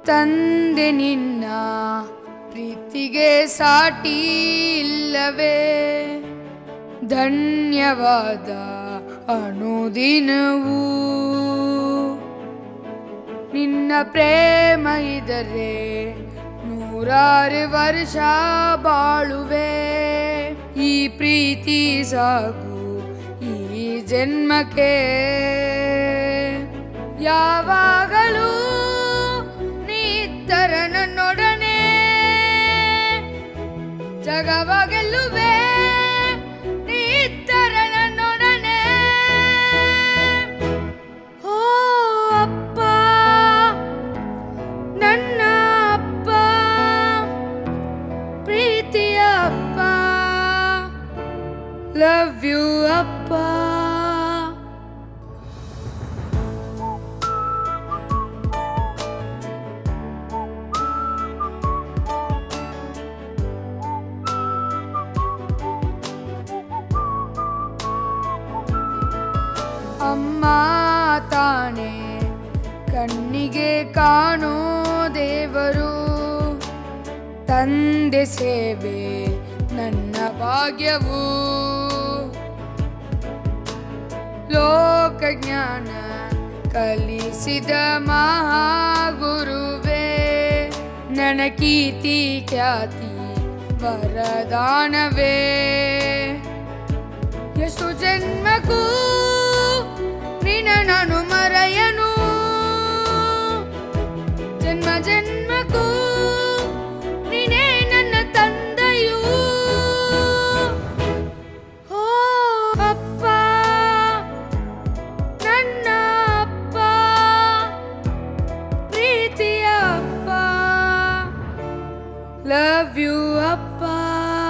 ತಂದೆ ನಿನ್ನ ಪ್ರೀತಿಗೆ ಸಾಟಿ ಇಲ್ಲವೇ ಧನ್ಯವಾದ ಅನುದಿನವೂ ನಿನ್ನ ಪ್ರೇಮ ಇದರೆ ನೂರಾರು ವರ್ಷ ಬಾಳುವೆ ಈ ಪ್ರೀತಿ ಸಾಕು ಈ ಜನ್ಮಕ್ಕೆ ಯಾವಾಗಲೂ ನೀತ್ತರ ನನ್ನೊಡನೆ ಜಗವ ಗೆಲ್ಲುವೆ ನೀತ್ತರ ನನ್ನೊಡನೆ ಓ ಅಪ್ಪ ನನ್ನ ಅಪ್ಪ ಪ್ರೀತಿಯ ಅಪ್ಪ ಲವ್ ಯು ಅಪ್ಪ ಅಮ್ಮ ತಾನೆ ಕಣ್ಣಿಗೆ ಕಾಣೋ ದೇವರು ತಂದೆ ಸೇವೆ ನನ್ನ ಭಾಗ್ಯವು ಲೋಕಜ್ಞಾನ ಕಲಿಸಿದ ಮಹಾಗುರುವೇ ನನ್ನ ಕೀರ್ತಿ ಖ್ಯಾತಿ ವರದಾನವೇ ಎಷ್ಟು ಜನ್ಮಕ್ಕೂ ನಿನ್ನ ನಾನು ಮರೆಯನು ಜನ್ಮ ಜನ್ಮಕ್ಕೂ ನೀನೇ ನನ್ನ ತಂದೆಯು ಓ ಅಪ್ಪ ನನ್ನ ಅಪ್ಪ ಪ್ರೀತಿಯ ಅಪ್ಪ ಲವ್ ಯು ಅಪ್ಪ